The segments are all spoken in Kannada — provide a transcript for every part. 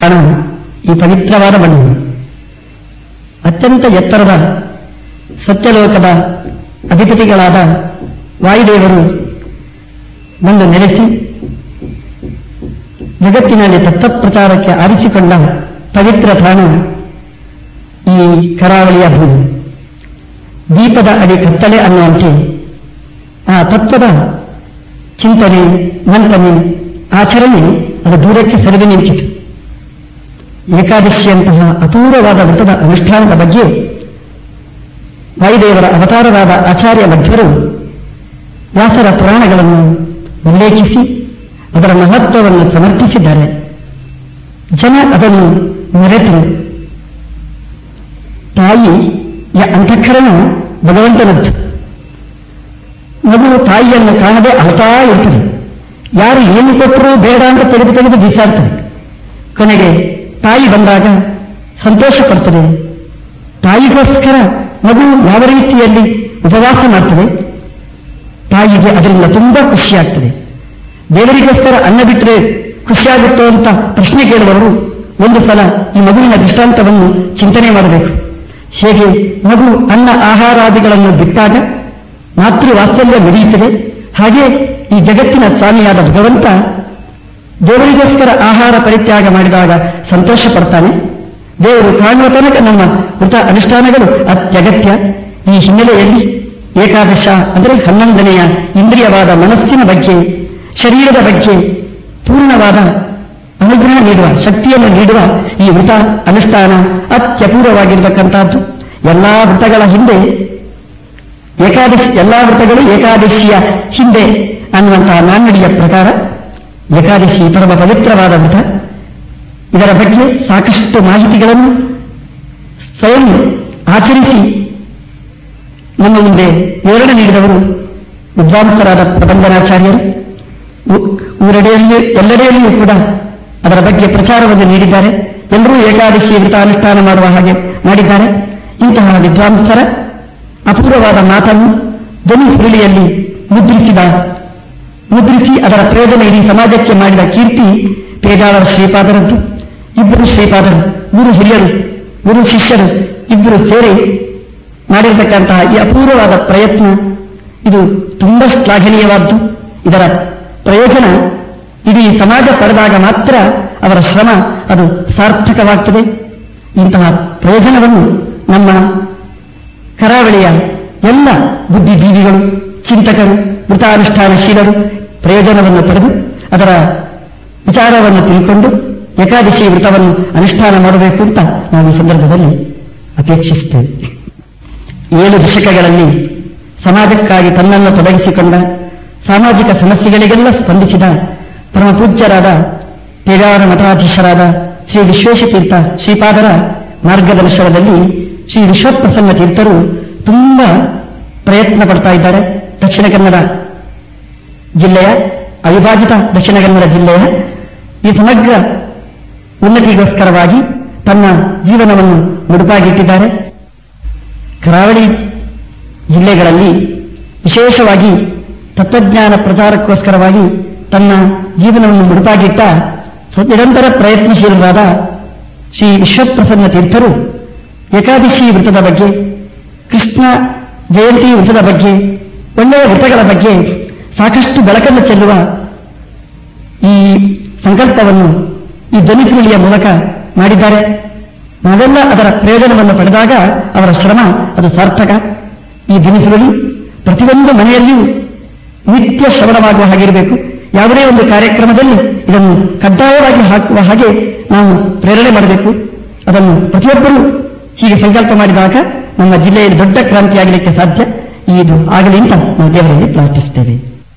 ಕಾರಣ ಈ ಪವಿತ್ರವಾದ ಮಣ್ಣು ಅತ್ಯಂತ ಎತ್ತರದ ಸತ್ಯಲೋಕದ ಅಧಿಪತಿಗಳಾದ ವಾಯುದೇವರು ಬಂದು ನೆಲೆಸಿ ಜಗತ್ತಿನಲ್ಲಿ ತತ್ವಪ್ರಚಾರಕ್ಕೆ ಆರಿಸಿಕೊಂಡ ಪವಿತ್ರ ತಾಣ ಈ ಕರಾವಳಿಯ ಭೂಮಿ ದೀಪದ ಅಡಿ ಕತ್ತಲೆ ಅನ್ನುವಂತೆ ಆ ತತ್ವದ ಚಿಂತನೆ ಮಂಥನೆ ಆಚರಣೆ ಅದು ದೂರಕ್ಕೆ ಸರಿದು ನಿಂತಿತು ಏಕಾದಶಿಯಂತಹ ಅಪೂರ್ವವಾದ ವ್ರತದ ಅನುಷ್ಠಾನದ ಬಗ್ಗೆ ವಾಯುದೇವರ ಅವತಾರರಾದ ಆಚಾರ್ಯ ಮಧ್ವರು ವ್ಯಾಸರ ಪುರಾಣಗಳನ್ನು ಉಲ್ಲೇಖಿಸಿ ಅದರ ಮಹತ್ವವನ್ನು ಸಮರ್ಥಿಸಿದ್ದಾರೆ ಜನ ಅದನ್ನು ಮರೆತು ತಾಯಿಯ ಅಂತಃಕರಣ ಭಗವಂತನದ್ದು ಮಗು ತಾಯಿಯನ್ನು ಕಾಣದೆ ಅಳ್ತಾ ಇರ್ತದೆ ಯಾರು ಏನು ಕೊಟ್ಟರೂ ಬೇಡ ಅಂತ ತೆಗೆದು ತೆಗೆದು ಬಿಸಾಡ್ತದೆ ಕೊನೆಗೆ ತಾಯಿ ಬಂದಾಗ ಸಂತೋಷ ಪಡ್ತದೆ ತಾಯಿಗೋಸ್ಕರ ಮಗು ಯಾವ ರೀತಿಯಲ್ಲಿ ಉಪವಾಸ ಮಾಡ್ತದೆ ತಾಯಿಗೆ ಅದರಿಂದ ತುಂಬಾ ಖುಷಿಯಾಗ್ತದೆ ದೇವರಿಗೋಸ್ಕರ ಅನ್ನ ಬಿಟ್ಟರೆ ಖುಷಿಯಾಗುತ್ತೋ ಅಂತ ಪ್ರಶ್ನೆ ಕೇಳುವವರು ಒಂದು ಸಲ ಈ ಮಗುವಿನ ದೃಷ್ಟಾಂತವನ್ನು ಚಿಂತನೆ ಮಾಡಬೇಕು ಹೇಗೆ ಮಗು ಅನ್ನ ಆಹಾರಾದಿಗಳನ್ನು ಬಿಟ್ಟಾಗ ಮಾತೃ ವಾತ್ಸಲ್ಯ ಮುರಿಯುತ್ತದೆ ಹಾಗೆ ಈ ಜಗತ್ತಿನ ಸ್ವಾಮಿಯಾದ ಭಗವಂತ ದೇವರಿಗೋಸ್ಕರ ಆಹಾರ ಪರಿತ್ಯಾಗ ಮಾಡಿದಾಗ ಸಂತೋಷ ಪಡ್ತಾನೆ ದೇವರು ಕಾಣುವ ತನಕ ನಮ್ಮ ವೃತ ಅನುಷ್ಠಾನಗಳು ಅತ್ಯಗತ್ಯ ಈ ಹಿನ್ನೆಲೆಯಲ್ಲಿ ಏಕಾದಶ ಅಂದರೆ ಹನ್ನೊಂದನೆಯ ಇಂದ್ರಿಯವಾದ ಮನಸ್ಸಿನ ಬಗ್ಗೆ ಶರೀರದ ಬಗ್ಗೆ ಪೂರ್ಣವಾದ ಅನುಗ್ರಹ ನೀಡುವ ಶಕ್ತಿಯನ್ನು ನೀಡುವ ಈ ವೃತ ಅನುಷ್ಠಾನ ಅತ್ಯಪೂರ್ವವಾಗಿರತಕ್ಕಂಥದ್ದು ಎಲ್ಲಾ ವೃತಗಳ ಹಿಂದೆ ಏಕಾದಶಿ ಎಲ್ಲಾ ವ್ರತಗಳು ಏಕಾದಶಿಯ ಹಿಂದೆ ಅನ್ನುವಂತಹ ನಾಣ್ಣಡಿಯ ಪ್ರಕಾರ ಏಕಾದಶಿ ಪರಮ ಪವಿತ್ರವಾದ ವ್ರತ ಇದರ ಬಗ್ಗೆ ಸಾಕಷ್ಟು ಮಾಹಿತಿಗಳನ್ನು ಸ್ವಯಂ ಆಚರಿಸಿ ನಮ್ಮ ಮುಂದೆ ವಿವರಣೆ ನೀಡಿದವರು ವಿದ್ವಾಂಸರಾದ ಪ್ರಬಂಧನಾಚಾರ್ಯರು ಊ- ಊರೆಡೆಯಲ್ಲಿ ಎಲ್ಲೆಡೆಯಲ್ಲಿಯೂ ಕೂಡ ಅದರ ಬಗ್ಗೆ ಪ್ರಚಾರವನ್ನು ನೀಡಿದ್ದಾರೆ ಎಲ್ಲರೂ ಏಕಾದಶಿ ವ್ರತ ಅನುಷ್ಠಾನ ಮಾಡುವ ಹಾಗೆ ಮಾಡಿದ್ದಾರೆ ಇಂತಹ ವಿದ್ವಾಂಸರ ಅಪೂರ್ವವಾದ ಮಾತನ್ನು ಧ್ವನಿ ಸುರುಳಿಯಲ್ಲಿ ಮುದ್ರಿಸಿದ ಮುದ್ರಿಸಿ ಅದರ ಪ್ರಯೋಜನ ಇಡೀ ಸಮಾಜಕ್ಕೆ ಮಾಡಿದ ಕೀರ್ತಿ ಪೇಜಾವರ ಶ್ರೀಪಾದರದ್ದು ಇಬ್ಬರು ಶ್ರೀಪಾದರು ಗುರು ಹಿರಿಯರು ಗುರು ಶಿಷ್ಯರು ಇಬ್ಬರು ಸೇರಿ ಮಾಡಿರತಕ್ಕಂತಹ ಈ ಅಪೂರ್ವವಾದ ಪ್ರಯತ್ನ ಇದು ತುಂಬಾ ಶ್ಲಾಘನೀಯವಾದ್ದು ಇದರ ಪ್ರಯೋಜನ ಇಡೀ ಸಮಾಜ ಪಡೆದಾಗ ಮಾತ್ರ ಅವರ ಶ್ರಮ ಅದು ಸಾರ್ಥಕವಾಗ್ತದೆ ಇಂತಹ ಪ್ರಯೋಜನವನ್ನು ನಮ್ಮ ಕರಾವಳಿಯ ಎಲ್ಲ ಬುದ್ಧಿಜೀವಿಗಳು ಚಿಂತಕರು ಮೃತಾನುಷ್ಠಾನಶೀಲರು ಪ್ರಯೋಜನವನ್ನು ಪಡೆದು ಅದರ ವಿಚಾರವನ್ನು ತಿಳ್ಕೊಂಡು ಏಕಾದಶಿ ವೃತವನ್ನು ಅನುಷ್ಠಾನ ಮಾಡಬೇಕು ಅಂತ ನಾವು ಈ ಸಂದರ್ಭದಲ್ಲಿ ಅಪೇಕ್ಷಿಸುತ್ತೇವೆ ಏಳು ದಶಕಗಳಲ್ಲಿ ಸಮಾಜಕ್ಕಾಗಿ ತನ್ನನ್ನು ತೊಡಗಿಸಿಕೊಂಡ ಸಾಮಾಜಿಕ ಸಮಸ್ಯೆಗಳಿಗೆಲ್ಲ ಸ್ಪಂದಿಸಿದ ಪರಮಪೂಜ್ಯರಾದ ಪೇಜಾವರ ಮಠಾಧೀಶರಾದ ಶ್ರೀ ವಿಶ್ವೇಶತೀರ್ಥ ಶ್ರೀಪಾದರ ಮಾರ್ಗದರ್ಶನದಲ್ಲಿ ಶ್ರೀ ವಿಶ್ವಪ್ರಸನ್ನ ತೀರ್ಥರು ತುಂಬಾ ಪ್ರಯತ್ನ ಪಡ್ತಾ ಇದ್ದಾರೆ ದಕ್ಷಿಣ ಕನ್ನಡ ಜಿಲ್ಲೆಯ ಅವಿಭಾಜಿತ ದಕ್ಷಿಣ ಕನ್ನಡ ಜಿಲ್ಲೆಯ ಈ ಸಮಗ್ರ ಉನ್ನತಿಗೋಸ್ಕರವಾಗಿ ತನ್ನ ಜೀವನವನ್ನು ಮುಡುಪಾಗಿಟ್ಟಿದ್ದಾರೆ ಕರಾವಳಿ ಜಿಲ್ಲೆಗಳಲ್ಲಿ ವಿಶೇಷವಾಗಿ ತತ್ವಜ್ಞಾನ ಪ್ರಚಾರಕ್ಕೋಸ್ಕರವಾಗಿ ತನ್ನ ಜೀವನವನ್ನು ಮುಡುಪಾಗಿಟ್ಟ ಸ್ವ- ನಿರಂತರ ಪ್ರಯತ್ನಶೀಲರಾದ ಶ್ರೀ ವಿಶ್ವಪ್ರಸನ್ನ ತೀರ್ಥರು ಏಕಾದಶಿ ವೃತದ ಬಗ್ಗೆ ಕೃಷ್ಣ ಜಯಂತಿ ವೃತದ ಬಗ್ಗೆ ಒಳ್ಳೆಯ ವೃತಗಳ ಬಗ್ಗೆ ಸಾಕಷ್ಟು ಬೆಳಕನ್ನು ಚೆಲ್ಲುವ ಈ ಸಂಕಲ್ಪವನ್ನು ಈ ಧ್ವನಿಸುರುಳಿಯ ಮೂಲಕ ಮಾಡಿದ್ದಾರೆ ನಾವೆಲ್ಲ ಅದರ ಪ್ರಯೋಜನವನ್ನು ಪಡೆದಾಗ ಅವರ ಶ್ರಮ ಅದು ಸಾರ್ಥಕ ಈ ಧ್ವನಿಸುರುಳಿ ಪ್ರತಿಯೊಂದು ಮನೆಯಲ್ಲಿಯೂ ನಿತ್ಯ ಶ್ರವಣವಾಗುವ ಹಾಗಿರಬೇಕು ಯಾವುದೇ ಒಂದು ಕಾರ್ಯಕ್ರಮದಲ್ಲಿ ಇದನ್ನು ಕಡ್ಡಾಯವಾಗಿ ಹಾಕುವ ಹಾಗೆ ನಾವು ಪ್ರೇರಣೆ ಮಾಡಬೇಕು ಅದನ್ನು ಪ್ರತಿಯೊಬ್ಬರೂ ಹೀಗೆ ಸಂಕಲ್ಪ ಮಾಡಿದಾಗ ನಮ್ಮ ಜಿಲ್ಲೆಯಲ್ಲಿ ದೊಡ್ಡ ಕ್ರಾಂತಿಯಾಗಲಿಕ್ಕೆ ಸಾಧ್ಯ ಇದು ಆಗಲಿ ಅಂತ ನಾವು ದೇವರಲ್ಲಿ ಪ್ರಾರ್ಥಿಸುತ್ತೇವೆ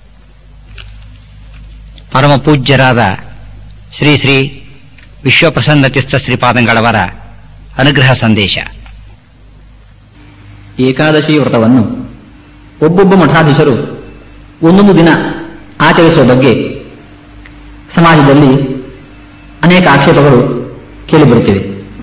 ಪರಮ ಪೂಜ್ಯರಾದ ಶ್ರೀ ಶ್ರೀ ವಿಶ್ವಪ್ರಸನ್ನ ತೀರ್ಥ ಶ್ರೀಪಾದಂಗಳವರ ಅನುಗ್ರಹ ಸಂದೇಶ ಏಕಾದಶಿ ವ್ರತವನ್ನು ಒಬ್ಬೊಬ್ಬ ಮಠಾಧೀಶರು ಒಂದೊಂದು ದಿನ ಆಚರಿಸುವ ಬಗ್ಗೆ ಸಮಾಜದಲ್ಲಿ ಅನೇಕ ಆಕ್ಷೇಪಗಳು ಕೇಳಿಬರುತ್ತಿವೆ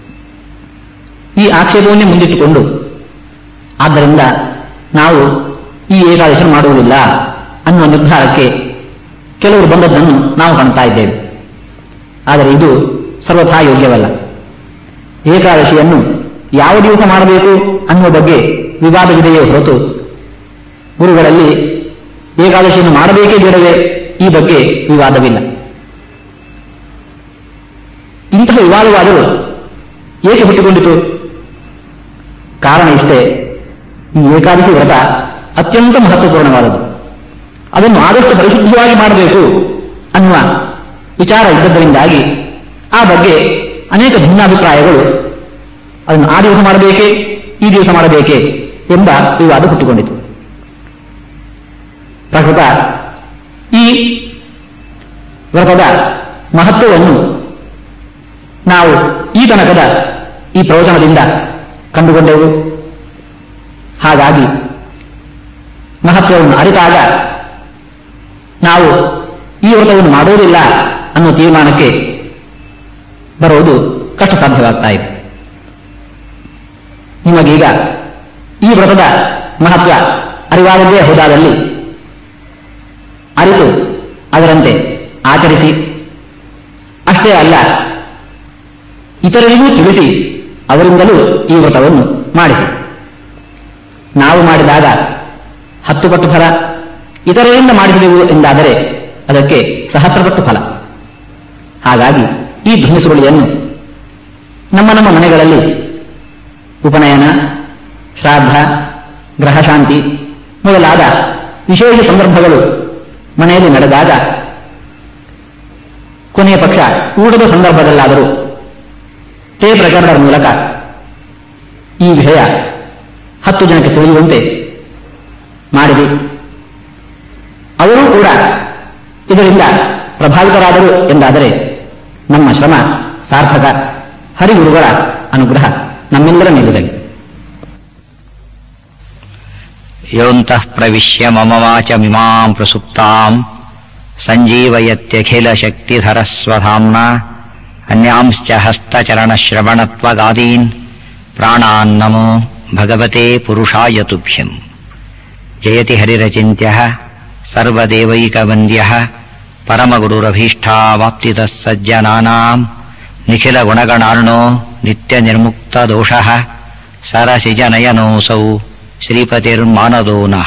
ಈ ಆಕ್ಷೇಪವನ್ನೇ ಮುಂದಿಟ್ಟುಕೊಂಡು ಆದ್ದರಿಂದ ನಾವು ಈ ಏಕಾದಶಿ ಮಾಡುವುದಿಲ್ಲ ಅನ್ನುವ ನಿರ್ಧಾರಕ್ಕೆ ಕೆಲವರು ಬಂದದ್ದನ್ನು ನಾವು ಕಾಣ್ತಾ ಇದ್ದೇವೆ ಆದರೆ ಇದು ಸರ್ವಥಾ ಯೋಗ್ಯವಲ್ಲ ಏಕಾದಶಿಯನ್ನು ಯಾವ ದಿವಸ ಮಾಡಬೇಕು ಅನ್ನುವ ಬಗ್ಗೆ ವಿವಾದವಿದೆಯೇ ಹೊರತು ಗುರುಗಳಲ್ಲಿ ಏಕಾದಶಿಯನ್ನು ಮಾಡಬೇಕೇ ಬೇಡವೇ ಈ ಬಗ್ಗೆ ವಿವಾದವಿಲ್ಲ ಇಂತಹ ವಿವಾದವಾದರೂ ಏಕೆ ಹುಟ್ಟಿಕೊಂಡಿತು ಕಾರಣ ಇಷ್ಟೇ ಈ ಏಕಾದಶಿ ವ್ರತ ಅತ್ಯಂತ ಮಹತ್ವಪೂರ್ಣವಾದದ್ದು ಅದನ್ನು ಆದಷ್ಟು ಪರಿಶುದ್ಧವಾಗಿ ಮಾಡಬೇಕು ಅನ್ನುವ ವಿಚಾರ ಇದ್ದದ್ದರಿಂದಾಗಿ ಆ ಬಗ್ಗೆ ಅನೇಕ ಭಿನ್ನಾಭಿಪ್ರಾಯಗಳು ಅದನ್ನು ಆ ದಿವಸ ಮಾಡಬೇಕೇ ಈ ದಿವಸ ಮಾಡಬೇಕೇ ಎಂಬ ವಿವಾದ ಹುಟ್ಟಿಕೊಂಡಿತು ಪ್ರಕೃತ ಈ ವ್ರತದ ಮಹತ್ವವನ್ನು ನಾವು ಈ ತನಕದ ಈ ಪ್ರವಚನದಿಂದ ಕಂಡುಕೊಂಡೆವು ಹಾಗಾಗಿ ಮಹತ್ವವನ್ನು ಅರಿತಾಗ ನಾವು ಈ ವ್ರತವನ್ನು ಮಾಡುವುದಿಲ್ಲ ಅನ್ನೋ ತೀರ್ಮಾನಕ್ಕೆ ಬರುವುದು ಕಷ್ಟ ಸಾಧ್ಯವಾಗ್ತಾ ಇದೆ ನಿಮಗೀಗ ಈ ವ್ರತದ ಮಹತ್ವ ಅರಿವಾಗದೇ ಹೋದಾದಲ್ಲಿ ಅರಿತು ಅದರಂತೆ ಆಚರಿಸಿ ಅಷ್ಟೇ ಅಲ್ಲ ಇತರರಿಗೂ ತಿಳಿಸಿ ಅವರಿಂದಲೂ ಈ ವ್ರತವನ್ನು ಮಾಡಿಸಿ ನಾವು ಮಾಡಿದಾಗ ಹತ್ತು ಪಟ್ಟು ಫಲ ಇತರರಿಂದ ಮಾಡಿಸಿದೆವು ಎಂದಾದರೆ ಅದಕ್ಕೆ ಸಹಸ್ರಪಟ್ಟು ಫಲ ಹಾಗಾಗಿ ಈ ಧ್ವನಿಸುರುಳಿಯನ್ನು ನಮ್ಮ ನಮ್ಮ ಮನೆಗಳಲ್ಲಿ ಉಪನಯನ ಶ್ರಾದ್ದ ಗ್ರಹಶಾಂತಿ ಮೊದಲಾದ ವಿಶೇಷ ಸಂದರ್ಭಗಳು ಮನೆಯಲ್ಲಿ ನಡೆದಾಗ ಕೊನೆಯ ಪಕ್ಷ ಊಟದ ಸಂದರ್ಭದಲ್ಲಾದರೂ ಟೇಪ್ ರೆಕಾರ್ಡರ್ ಮೂಲಕ ಈ ವಿಷಯ ಹತ್ತು ಜನಕ್ಕೆ ತಿಳಿಯುವಂತೆ ಮಾಡಿರಿ ಅವರೂ ಕೂಡ ಇದರಿಂದ ಪ್ರಭಾವಿತರಾದರು ಎಂದಾದರೆ ನಮ್ಮ ಶ್ರಮ ಸಾರ್ಥಕ ಹರಿಗುರುಗಳ ಅನುಗ್ರಹ ನಮ್ಮೆಲ್ಲರ ಮೇಲಿರಲಿ ಯೋಂತಃ ಪ್ರವಿಶ್ಯ ಮಮ ವಾಚಮಿಮಾಂ ಪ್ರಸುಪ್ತಾಂ ಸಂಜೀವಯತ್ಯಖಿಲಶಕ್ತಿಧರಸ್ವಧಾಮ್ನ ಅನ್ಯಾಂಶ್ಚ ಹಸ್ತಚರಣಶ್ರವಣತ್ವಗಾದೀನ್ ಪ್ರಾಣಾನ್ನಮೋ ಭಗವತೆ ಪುರುಷಾಯ ತುಭ್ಯಂ ಜಯತಿ ಹರಿರಚಿಂತ್ಯಃ ಸರ್ವದೇವೈಕವಂದ್ಯಃ ಪರಮಗುರುರಭೀಷ್ಟಾವಾಪ್ತಿತಃ ಸಜ್ಜನಾನಾಂ ನಿಖಿಲಗುಣಗಣಾರ್ಣೋ ನಿತ್ಯನಿರ್ಮುಕ್ತದೋಷಃ ಸರಸಿಜನಯನೋऽಸೌ ಶ್ರೀಪತಿರ್ಮಾನದೋ ನಃ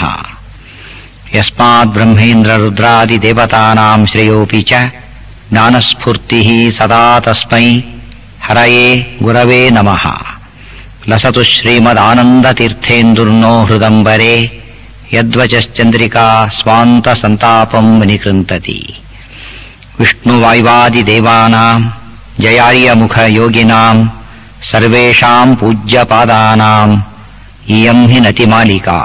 ಯಸ್ಮಾದ್ಬ್ರಹ್ಮೇಂದ್ರರುದ್ರಾದಿದೇವತಾನಾಂ ಶ್ರೇಯೋऽಪಿ ಚ ಜ್ಞಾನಸ್ಫೂರ್ತಿः ಸದಾ ತಸ್ಮೈ ಹರಯೇ ಗುರವೇ ನಮಃ ಲಸತು ಶ್ರೀಮದಾನಂದತೀರ್ಥೇಂದುರ್ನೋ ಹೃದಂಬರೆ ಯದ್ವಚಶ್ಚಂದ್ರಿಕಾ ಸ್ವಾन्तಸಂತಾಪಂ ವಿನಿಕೃಂತತಿ ವಿಷ್ಣುವಾಯ್ವಾದಿದೇವಾನಾಂ ಜಯಾರ್ಯಮುಖಯೋಗಿನಾಂ ಸರ್ವೇಷಾಂ ಪೂಜ್ಯಪಾದಾನಾಂ ಇಯಂ ಹಿ ನತಿಮಾಲಿಕಾ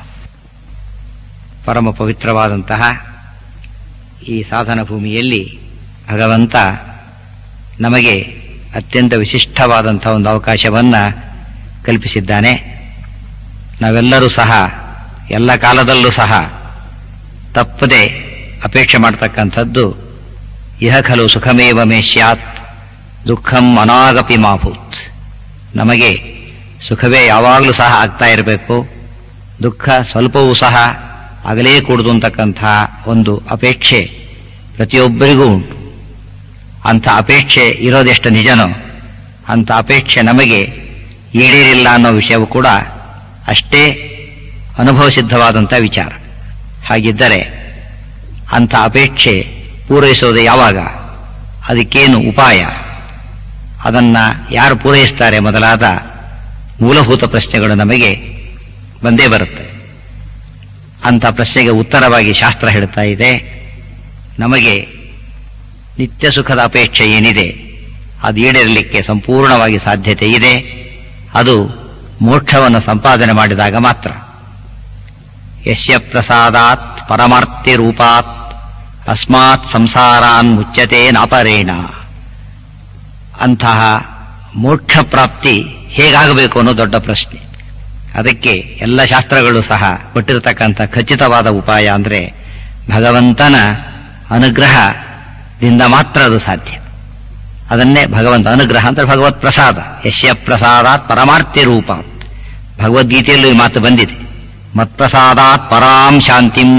ಪರಮ ಪವಿತ್ರವಾದಂತಹ ಈ ಸಾಧನ ಭೂಮಿಯಲ್ಲಿ ಭಗವಂತ ನಮಗೆ ಅತ್ಯಂತ ವಿಶಿಷ್ಟವಾದಂತಹ ಒಂದು ಅವಕಾಶವನ್ನ ಕಲ್ಪಿಸಿದ್ದಾನೆ ನಾವೆಲ್ಲರೂ ಸಹ ಎಲ್ಲ ಕಾಲದಲ್ಲೂ ಸಹ ತಪ್ಪದೆ ಅಪೇಕ್ಷೆ ಮಾಡ್ತಕ್ಕಂಥದ್ದು ಇಹ ಖಲು ಸುಖಮೇವ ಮೇ ಸ್ಯಾತ್ ದುಃಖಂ ಅನಾಗಪಿ ಮಾಭೂತ್ ನಮಗೆ ಸುಖವೇ ಯಾವಾಗಲೂ ಸಹ ಆಗ್ತಾ ಇರಬೇಕು ದುಃಖ ಸ್ವಲ್ಪವೂ ಸಹ ಆಗಲೇ ಕೂಡುದು ಅಂತಕ್ಕಂಥ ಒಂದು ಅಪೇಕ್ಷೆ ಪ್ರತಿಯೊಬ್ಬರಿಗೂ ಉಂಟು ಅಂಥ ಅಪೇಕ್ಷೆ ಇರೋದೆಷ್ಟು ನಿಜನೋ ಅಂಥ ಅಪೇಕ್ಷೆ ನಮಗೆ ಈಡೇರಿಲ್ಲ ಅನ್ನೋ ವಿಷಯವು ಕೂಡ ಅಷ್ಟೇ ಅನುಭವ ಸಿದ್ಧವಾದಂಥ ವಿಚಾರ ಹಾಗಿದ್ದರೆ ಅಂಥ ಅಪೇಕ್ಷೆ ಪೂರೈಸೋದು ಯಾವಾಗ ಅದಕ್ಕೇನು ಉಪಾಯ ಅದನ್ನ ಯಾರು ಪೂರೈಸ್ತಾರೆ ಮೊದಲಾದ ಮೂಲಭೂತ ಪ್ರಶ್ನೆಗಳು ನಮಗೆ ಬಂದೇ ಬರುತ್ತೆ ಅಂತ ಪ್ರಶ್ನೆಗೆ ಉತ್ತರವಾಗಿ ಶಾಸ್ತ್ರ ಹೇಳ್ತಾ ಇದೆ ನಮಗೆ ನಿತ್ಯ ಸುಖದ ಅಪೇಕ್ಷೆ ಏನಿದೆ ಅದು ಈಡೇರಲಿಕ್ಕೆ ಸಂಪೂರ್ಣವಾಗಿ ಸಾಧ್ಯತೆ ಇದೆ ಅದು ಮೋಕ್ಷವನ್ನು ಸಂಪಾದನೆ ಮಾಡಿದಾಗ ಮಾತ್ರ ಯಸ್ಯ ಪ್ರಸಾದಾತ್ ಪರಮಾರ್ಥಿ ರೂಪಾತ್ ಅಸ್ಮಾತ್ ಸಂಸಾರಾನ್ ಮುಚ್ಚತೆ ನಾಪರೇಣ ಅಂತಹ ಮೋಕ್ಷ ಪ್ರಾಪ್ತಿ ಹೇಗಾಗಬೇಕು ಅನ್ನೋ ದೊಡ್ಡ ಪ್ರಶ್ನೆ ಅದಕ್ಕೆ ಎಲ್ಲ ಶಾಸ್ತ್ರಗಳು ಸಹ ಕೊಟ್ಟಿರತಕ್ಕಂಥ ಖಚಿತವಾದ ಉಪಾಯ ಅಂದ್ರೆ ಭಗವಂತನ ಅನುಗ್ರಹದಿಂದ ಮಾತ್ರ ಅದು ಸಾಧ್ಯ ಅದನ್ನೇ ಭಗವಂತ ಅನುಗ್ರಹ ಅಂತ ಭಗವತ್ ಪ್ರಸಾದ ಯಶ್ಯ ಪ್ರಸಾದಾತ್ ಪರಮಾರ್ಥಿ ರೂಪ ಭಗವದ್ಗೀತೆಯಲ್ಲೂ ಈ ಮಾತು ಬಂದಿದೆ ಮತ್ಪ್ರಸಾದಾತ್ ಪರಾಂ ಶಾಂತಿಂ